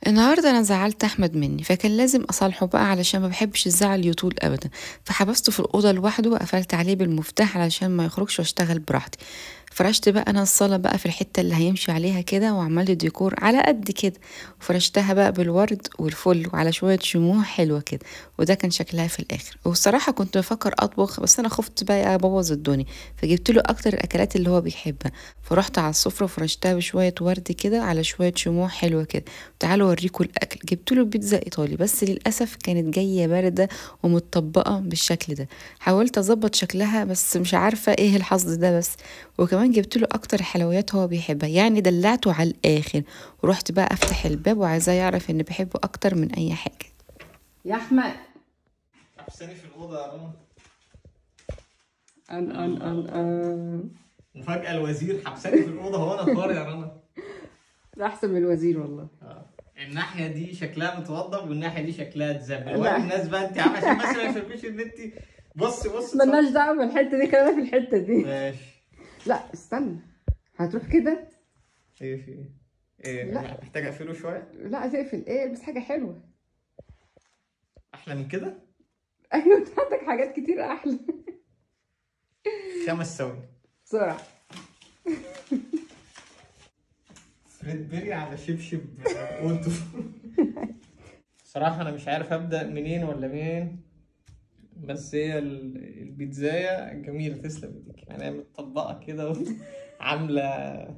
النهارده انا زعلت احمد مني فكان لازم اصالحه بقى علشان ما بحبش الزعل يطول ابدا فحبسته في الاوضه لوحده وقفلت عليه بالمفتاح علشان ما يخرجش واشتغل براحتي فرشت بقى انا الصاله بقى في الحته اللي هيمشي عليها كده وعملت ديكور على قد كده وفرشتها بقى بالورد والفل وعلى شويه شموع حلوه كده وده كان شكلها في الاخر والصراحه كنت بفكر اطبخ بس انا خفت بقى ابوظ الدنيا فجبت له اكتر الاكلات اللي هو بيحبها فرحت على السفره وفرشتها بشويه ورد كده على شويه شموع حلوه كده تعالوا اوريكم الاكل جبت له بيتزا ايطالي بس للاسف كانت جايه بارده ومتطبقه بالشكل ده حاولت اظبط شكلها بس مش عارفه ايه الحظ ده بس وكمان جبت له اكتر حلويات هو بيحبها يعني دلعته على الاخر ورحت بقى افتح الباب وعايزاه يعرف ان بحبه اكتر من اي حاجه يا احمد حبساني في الأوضة يا رنا ان ان ان ان وفجأة الوزير حبساني في الأوضة هو أنا طار يا رنا ده احسن من الوزير والله آه. الناحية دي شكلها متوضب والناحية دي شكلها تزبل لا. ولا الناس بقى أنت عارفة عشان بس ما يشوفوش إن أنت بص بص ملناش دعوه بالحته دي خلينا في الحته دي ماشي لا استنى هتروح كده إيه في إيه؟ إيه لا. محتاج أقفله شوية لا هتقفل ايه بس حاجه حلوه أحلى من كده ايوه انت عندك حاجات كتير احلى خمس ثواني بسرعه فريد بيري على شبشب قلته صراحة أنا مش عارف أبدأ منين ولا منين بس هي ال- البيتزاية جميلة تسلم ايديك يعني هي متطبقة كده وعاملة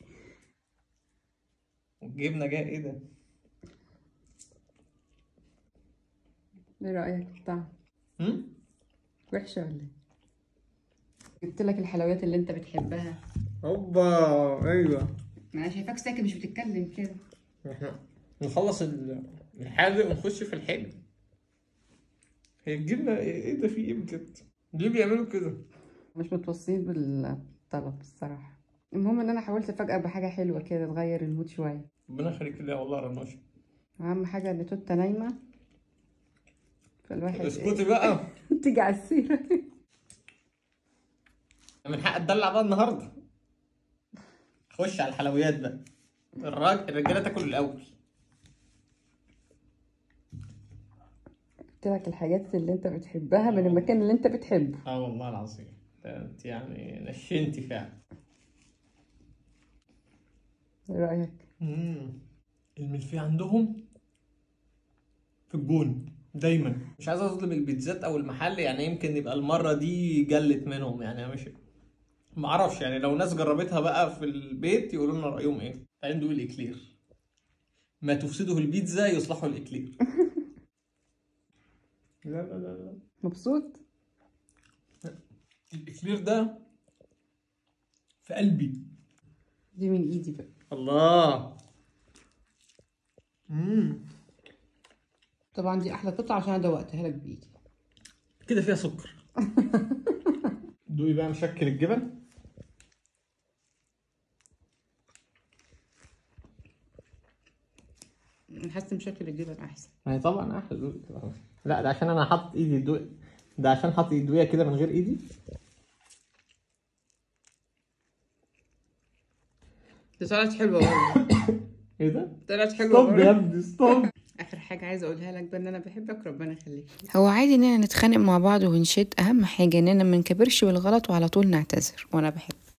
والجبنة جاية ايه ده؟ ايه رايك في الطعم هم؟ وحشه ولا ايه جبت لك الحلويات اللي انت بتحبها هوبا ايوه ما انا شايفاك ساكت مش بتتكلم كده احنا نخلص ال- الحادق ونخش في الحلو هي الجبنة ايه ده في ايه بجد؟ ليه بيعملوا كده؟ مش متوصين بالطلب الصراحه المهم ان انا حاولت افاجئك بحاجه حلوه كده تغير المود شويه ربنا يخليك لله والله يا رناشة اهم حاجه ان توته نايمه فالواحد اسكتي بقى إيه؟ تيجي على السيره من حق اتدلع بقى النهارده خش على الحلويات بقى الراجل الرجاله تاكل الاول قلت لك الحاجات اللي انت بتحبها من المكان اللي انت بتحبه اه والله العظيم ده انت يعني نشنتي فعلا ايه رايك امم الملفيه عندهم في الجون دايما مش عايز اظلم البيتزات او المحل يعني يمكن يبقى المره دي جلت منهم يعني أنا مش ما اعرفش يعني لو ناس جربتها بقى في البيت يقولوا لنا رايهم ايه عنده الاكلير ما تفسده البيتزا يصلحه الاكلير لا لا لا لا مبسوط الاكلير ده في قلبي دي من ايدي بقى الله امم طبعا دي احلى قطعه عشان انا دوقتها لك بايدي كده فيها سكر دوقي بقى مشكل الجبن حاسه مشكل الجبن احسن ما هي طبعا احلى دوقي كده لا ده عشان انا حاطط ايدي دوقي ده عشان حاطط ايدويه كده من غير ايدي دي طلعت حلوه والله ايه ده؟ طلعت حلوه ستوب يا برضه. ابني ستوب اخر حاجه عايزه اقولها لك بقى ان انا بحبك ربنا يخليك هو عادي اننا نتخانق مع بعض ونشد اهم حاجه اننا ما نكبرش بالغلط وعلى طول نعتذر وانا بحب